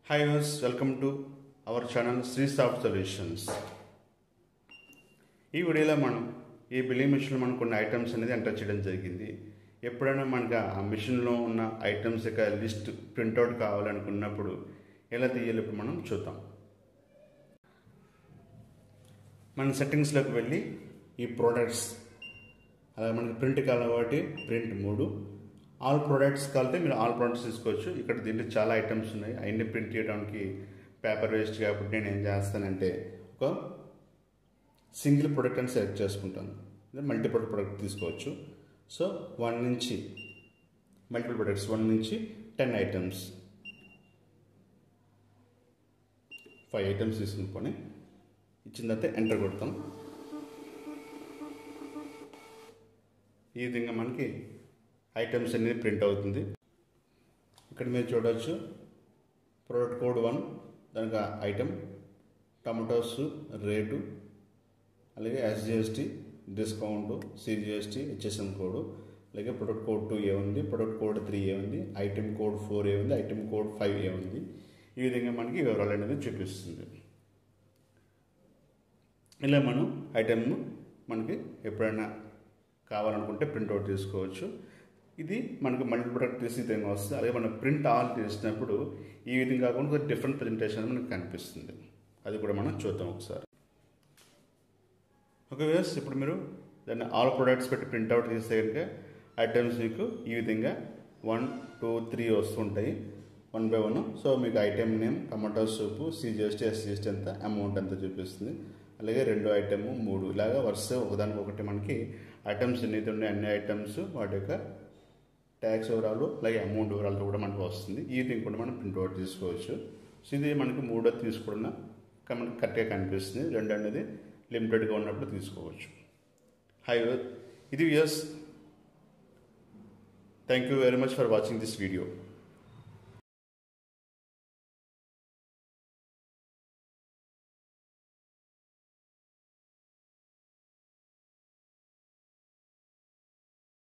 hi యూస్ welcome to our channel Sri soft solutions ఈ వీడియోలో మనం ఈ బిల్లింగ్ మిషన్లో మనం కొన్ని ఐటమ్స్ అనేది ఎంటర్ చేయడం జరిగింది ఎప్పుడైనా మనకు ఆ మిషన్లో ఉన్న ఐటమ్స్ యొక్క లిస్ట్ ప్రింట్అవుట్ కావాలనుకున్నప్పుడు ఎలా తీయాలి ఇప్పుడు మనం చూద్దాం మన సెట్టింగ్స్లోకి వెళ్ళి ఈ ప్రోడక్ట్స్ అలాగే మనకి ప్రింట్ కావాలి కాబట్టి ప్రింట్ మూడు ఆల్ ప్రోడక్ట్స్ కలితే మీరు ఆల్ ప్రోడక్ట్స్ తీసుకోవచ్చు ఇక్కడ దీంట్లో చాలా ఐటమ్స్ ఉన్నాయి అవన్నీ ప్రింట్ చేయడానికి పేపర్ వేస్ట్ కాబట్టి నేను ఏం చేస్తానంటే ఒక సింగిల్ ప్రోడక్ట్ అని సెలెక్ట్ చేసుకుంటాను మల్టీ ప్రొడక్ట్ ప్రోడక్ట్ తీసుకోవచ్చు సో వన్ నుంచి మల్టిపుల్ ప్రొడక్ట్స్ వన్ నుంచి టెన్ ఐటమ్స్ ఫైవ్ ఐటమ్స్ తీసుకుని ఇచ్చిన తర్వాత ఎంటర్ కొడతాం ఈ విధంగా మనకి ఐటమ్స్ అనేది ప్రింట్ అవుతుంది ఇక్కడ మీరు చూడవచ్చు ప్రోడక్ట్ కోడ్ వన్ దానికి ఐటమ్ టమాటోస్ రేటు అలాగే SGST discount CGST HSM code అలాగే ప్రొడక్ట్ కోడ్ టూ ఏ ఉంది ప్రొడక్ట్ కోడ్ త్రీ ఏ ఉంది ఐటమ్ కోడ్ ఫోర్ ఏ ఉంది ఐటమ్ కోడ్ ఫైవ్ ఏ ఉంది ఈ విధంగా మనకి వివరాలు అనేది చూపిస్తుంది ఇలా మనం ఐటమ్ను మనకి ఎప్పుడైనా కావాలనుకుంటే ప్రింట్అవుట్ తీసుకోవచ్చు ఇది మనకు మల్టీ ప్రొడక్ట్ తీసి విధంగా వస్తుంది అలాగే మనం ప్రింట్ ఆల్ చేసినప్పుడు ఈ విధంగా కాకుండా ఒక డిఫరెంట్ ప్రజెంటేషన్ మనకు కనిపిస్తుంది అది కూడా మనం చూద్దాం ఒకసారి ఒక వేస్ ఇప్పుడు మీరు దాన్ని ఆల్ ప్రొడక్ట్స్ పెట్టి ప్రింట్అవుట్ తీస్తే కనుక ఐటమ్స్ మీకు ఈ విధంగా వన్ టూ త్రీ వస్తుంటాయి వన్ బై వన్ సో మీకు item name tomato soup CGST SGST ఎంత అమౌంట్ ఎంత చూపిస్తుంది అలాగే రెండో ఐటమ్ మూడు ఇలాగా వరుస ఒకదానికి ఒకటి మనకి ఐటమ్స్ ఎన్నైతే ఉన్నాయి అన్ని ఐటమ్స్ వాటి యొక్క ట్యాక్స్ వివరాలు అలాగే అమౌంట్ వివరాలతో కూడా మనకు వస్తుంది ఈ విధంగా కూడా మనం ప్రింట్అవుట్ తీసుకోవచ్చు సో ఇది మనకి మూడో తీసుకోవడం మనకి కరెక్ట్గా కనిపిస్తుంది రెండు అనేది లిమిటెడ్గా ఉన్నప్పుడు తీసుకోవచ్చు హై ఇది yes thank you very much for watching this video